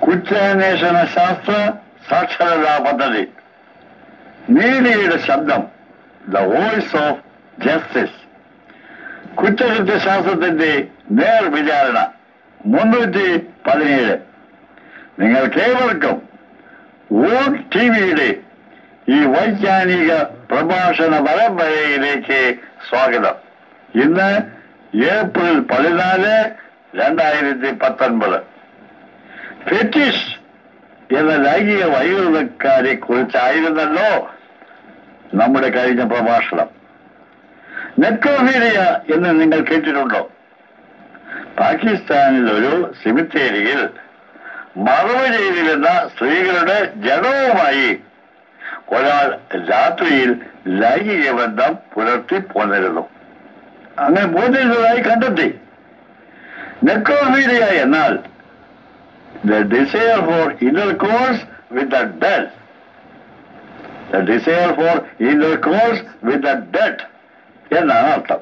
കുറ്റാന്വേഷണ ശാസ്ത്ര സാക്ഷരതാ പദ്ധതി നീതിയുടെ ശബ്ദം ദ വോയിസ് ഓഫ് ജസ്റ്റിസ് കുറ്റകൃത്യ ശാസ്ത്രത്തിന്റെ നേർ വിചാരണ മുന്നൂറ്റി പതിനേഴ് നിങ്ങൾക്കേവർക്കും വോട്ട് ടി വിയുടെ ഈ വൈജ്ഞാനിക പ്രഭാഷണ പരമ്പരയിലേക്ക് സ്വാഗതം ഇന്ന് ഏപ്രിൽ പതിനാല് രണ്ടായിരത്തി പത്തൊൻപത് ഫെറ്റിഷ് എന്ന ലൈംഗിക വൈകൃതക്കാരെ കുറിച്ചായിരുന്നല്ലോ നമ്മുടെ കഴിഞ്ഞ പ്രഭാഷണം നെക്രോഫീലിയ എന്ന് നിങ്ങൾ കേട്ടിട്ടുണ്ടോ പാകിസ്ഥാനിൽ ഒരു സിമിത്തേരിയിൽ മറവ് ചെയ്തിരുന്ന സ്ത്രീകളുടെ ജഡവുമായി ഒരാൾ രാത്രിയിൽ ലൈംഗിക ബന്ധം പുലർത്തി പോന്നിരുന്നു അങ്ങനെ പോന്നിരുന്നതായി കണ്ടെത്തി നെക്രോഫീലിയ എന്നാൽ the desire for intercourse with the dead the desire for intercourse with the dead എന്നാണ് അർത്ഥം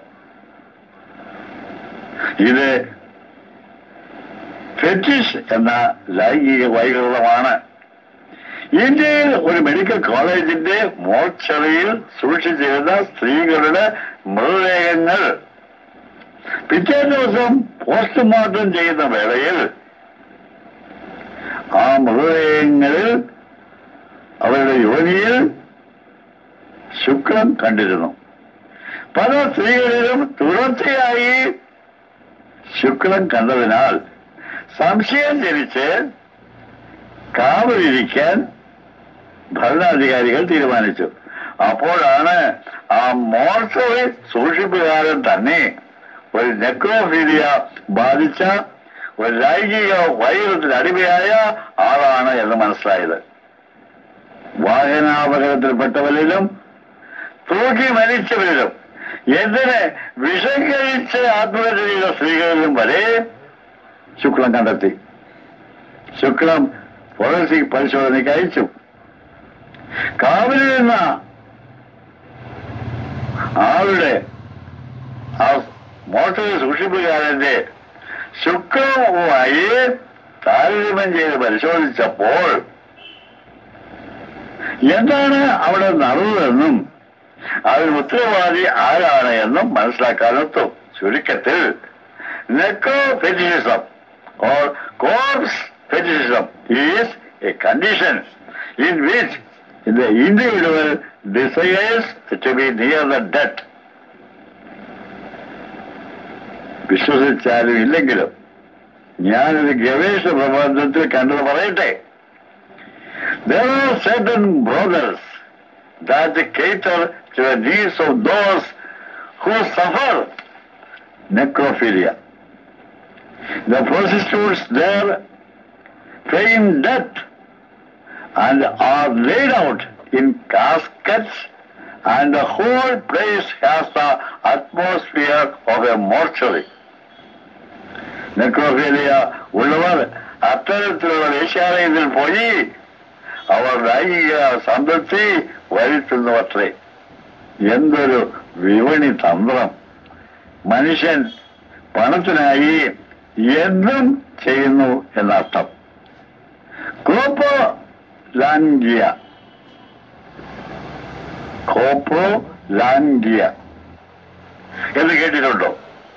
ഇത് ഫെറ്റിഷ് എന്ന ലൈംഗിക വൈകൃതമാണ് ഇന്ത്യയിൽ ഒരു മെഡിക്കൽ കോളേജിന്റെ മോർച്ചറിയിൽ സൂക്ഷിച്ചിരുന്ന സ്ത്രീകളുടെ മൃതദേഹങ്ങൾ പിറ്റേ ദിവസം പോസ്റ്റ്മോർട്ടം ചെയ്യുന്ന വേളയിൽ ആ മൃതദേഹങ്ങളിൽ അവരുടെ യോനിയിൽ ശുക്രം കണ്ടിരുന്നു പല സ്ത്രീകളിലും തുടർച്ചയായി ശുക്രം കണ്ടതിനാൽ സംശയം ജനിച്ച് കാവലിരിക്കാൻ ഭരണാധികാരികൾ തീരുമാനിച്ചു അപ്പോഴാണ് ആ മോർച്ചറി സൂക്ഷിപ്പുകാരൻ തന്നെ ഒരു നെക്രോഫീലിയ ബാധിച്ച ഒരു ലൈംഗിക വൈകൃതത്തിന് അടിമയായ ആളാണ് എന്ന് മനസ്സിലായത് വാഹനാപകടത്തിൽപ്പെട്ടവരിലും തൂക്കി മരിച്ചവരിലും എന്തിന് വിഷം കഴിച്ച് ആത്മഹത്യ ചെയ്ത സ്ത്രീകളിലും വരെ ശുക്ലം കണ്ടെത്തി ശുക്ലം ഫോറൻസിക് പരിശോധനയ്ക്ക് അയച്ചു കാവിലിൽ നിന്ന ആളുടെ ആ മോട്ടോർ സൂക്ഷിപ്പുകാരന്റെ ശുക്ലവുമായി താരതമ്യം ചെയ്ത് പരിശോധിച്ചപ്പോൾ എന്താണ് അവിടെ നടന്നതെന്നും അതിന് ഉത്തരവാദി ആരാണ് എന്നും മനസ്സിലാക്കാനെത്തും ചുരുക്കത്തിൽ necro fetishism or corpse fetishism is a condition in which the individual desires to be near the dead. വിശ്വസിച്ചാലും ഇല്ലെങ്കിലും ഞാനൊരു ഗവേഷണ പ്രബന്ധത്തിൽ കണ്ടത് പറയട്ടെ There are certain brothers that cater to the needs of those who suffer necrophilia. The prostitutes there feign death and are laid out in caskets and the whole place has the atmosphere of a mortuary. Necrophilia ഉള്ളവർ അത്തരത്തിലുള്ള വേശ്യാലയത്തിൽ പോയി അവർ ലൈംഗിക സംതൃപ്തി വരുത്തുന്നു അത്രേ എന്തൊരു വിപണി തന്ത്രം മനുഷ്യൻ പണത്തിനായി എന്തും ചെയ്യുന്നു എന്നർത്ഥം കോപ്പോ ലാൻഗിയ കോപ്പോ ലാൻഗിയ എന്ന് കേട്ടിട്ടുണ്ടോ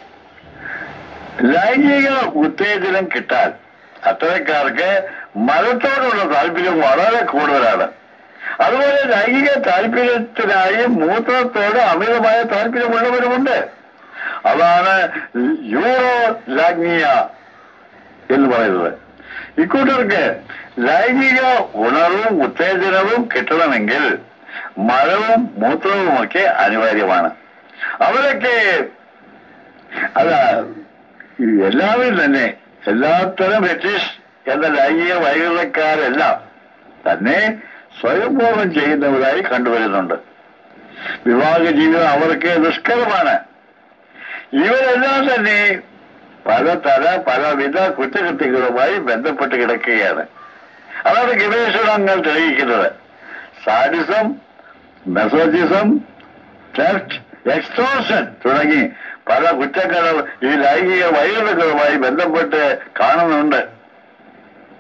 ലൈംഗിക ഉത്തേജനം കിട്ടാൻ അത്തരക്കാർക്ക് മതത്തോടുള്ള താല്പര്യം വളരെ കൂടുതലാണ് അതുപോലെ ലൈംഗിക താല്പര്യത്തിനായി മൂത്രത്തോട് അമിതമായ താല്പര്യമുള്ളവരുമുണ്ട് അതാണ് യൂറോ ലാഗ്നിയ എന്ന് പറയുന്നത് ഇക്കൂട്ടർക്ക് ലൈംഗിക ഉണർവും ഉത്തേജനവും കിട്ടണമെങ്കിൽ മഴവും മൂത്രവുമൊക്കെ അനിവാര്യമാണ് അവരൊക്കെ അല്ല എല്ലാവരും തന്നെ എല്ലാത്തരം ബ്രിട്ടീഷ് എന്ന ലൈംഗിക വൈകൃതക്കാരെല്ലാം തന്നെ സ്വയംഭോഗം ചെയ്യുന്നവരായി കണ്ടുവരുന്നുണ്ട് വിവാഹ ജീവിതം അവർക്ക് ദുഷ്കരമാണ് ഇവരെല്ലാം തന്നെ പലതര പലവിധ കുറ്റകൃത്യങ്ങളുമായി ബന്ധപ്പെട്ട് കിടക്കുകയാണ് അതാണ് ഗവേഷണങ്ങൾ തെളിയിക്കുന്നത് സാഡിസം മെസോജിസം ടെസ്റ്റ് എക്സ്ട്രോഷൻ തുടങ്ങി പല കുറ്റങ്ങളും ഈ ലൈംഗിക വൈകൃതങ്ങളുമായി ബന്ധപ്പെട്ട് കാണുന്നുണ്ട്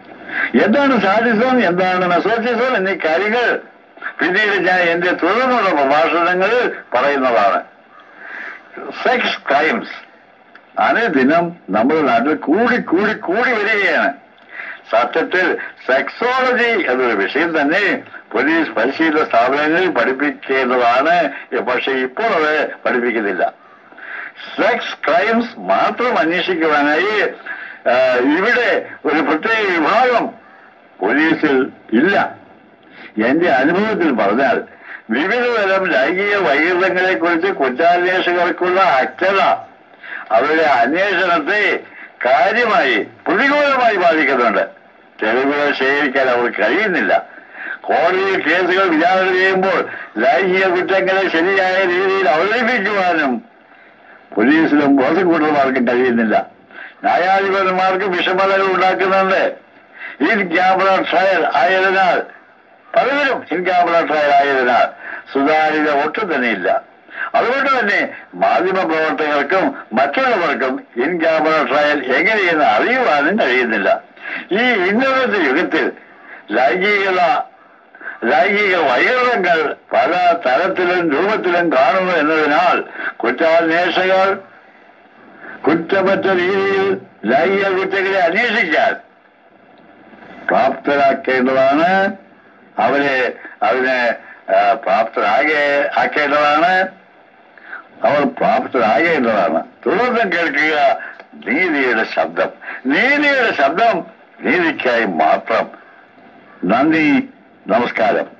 എന്താണ് സാഡിസം എന്താണ് മെസോസിസം എന്നീ കാര്യങ്ങൾ പിന്നീട് ഞാൻ എന്റെ തുടർന്നുള്ള പ്രഭാഷണങ്ങളിൽ പറയുന്നതാണ് സെക്സ് ക്രൈംസ് അനുദിനം നമ്മുടെ നാട്ടിൽ കൂടി കൂടി കൂടി വരികയാണ് സത്യത്തിൽ സെക്സോളജി എന്നൊരു വിഷയം തന്നെ പോലീസ് പരിശീലന സ്ഥാപനങ്ങളിൽ പഠിപ്പിക്കേണ്ടതാണ് പക്ഷെ ഇപ്പോൾ അത് പഠിപ്പിക്കുന്നില്ല സെക്സ് ക്രൈംസ് മാത്രം അന്വേഷിക്കുവാനായി ആ, ഇവിടെ ഒരു പ്രത്യേക വിഭാഗം പോലീസിൽ ഇല്ല എന്റെ അനുഭവത്തിൽ പറഞ്ഞാൽ വിവിധതരം ലൈംഗിക വൈകൃതങ്ങളെ കുറിച്ച് കുറ്റാന്വേഷകർക്കുള്ള അക്ഷത അവരുടെ അന്വേഷണത്തെ കാര്യമായി പ്രതികൂലമായി ബാധിക്കുന്നുണ്ട് തെളിവുകൾ ശേഖരിക്കാൻ അവർക്ക് കഴിയുന്നില്ല കോടതിയിൽ കേസുകൾ വിചാരണ ചെയ്യുമ്പോൾ ലൈംഗിക കുറ്റങ്ങളെ ശരിയായ രീതിയിൽ അവതരിപ്പിക്കുവാനും പോലീസിലും പ്രോസിക്യൂട്ടർമാർക്കും കഴിയുന്നില്ല ന്യായാധിപന്മാർക്ക് വിഷമതകൾ ഉണ്ടാക്കുന്നുണ്ട് ഇൻ ക്യാമറ ട്രയൽ ആയതിനാൽ പലതിലും ഇൻ ക്യാമറ ട്രയൽ ആയതിനാൽ സുതാര്യത ഒട്ടും തന്നെയില്ല അതുകൊണ്ട് തന്നെ മാധ്യമ പ്രവർത്തകർക്കും മറ്റുള്ളവർക്കും ഇൻ ക്യാമറ ട്രയൽ എങ്ങനെയെന്ന് അറിയുവാനും കഴിയുന്നില്ല ഈ ഇന്നത്തെ യുഗത്തിൽ ലൈംഗികത ലൈംഗിക വൈകൃതങ്ങൾ പല തരത്തിലും രൂപത്തിലും കാണുന്നു എന്നതിനാൽ കുറ്റാന്വേഷകർ കുറ്റമറ്റ രീതിയിൽ ലൈംഗിക കുറ്റങ്ങളെ അന്വേഷിക്കാൻ പ്രാപ്തരാക്കേണ്ടതാണ് അവരെ അതിനെ ആ, പ്രാപ്തരാകെ ആക്കേണ്ടതാണ് അവർ പ്രാപ്തരാകേണ്ടതാണ് തുടർന്ന് കേൾക്കുക നീതിയുടെ ശബ്ദം നീതിയുടെ ശബ്ദം നീതിക്കായി മാത്രം നന്ദി നമസ്കാരം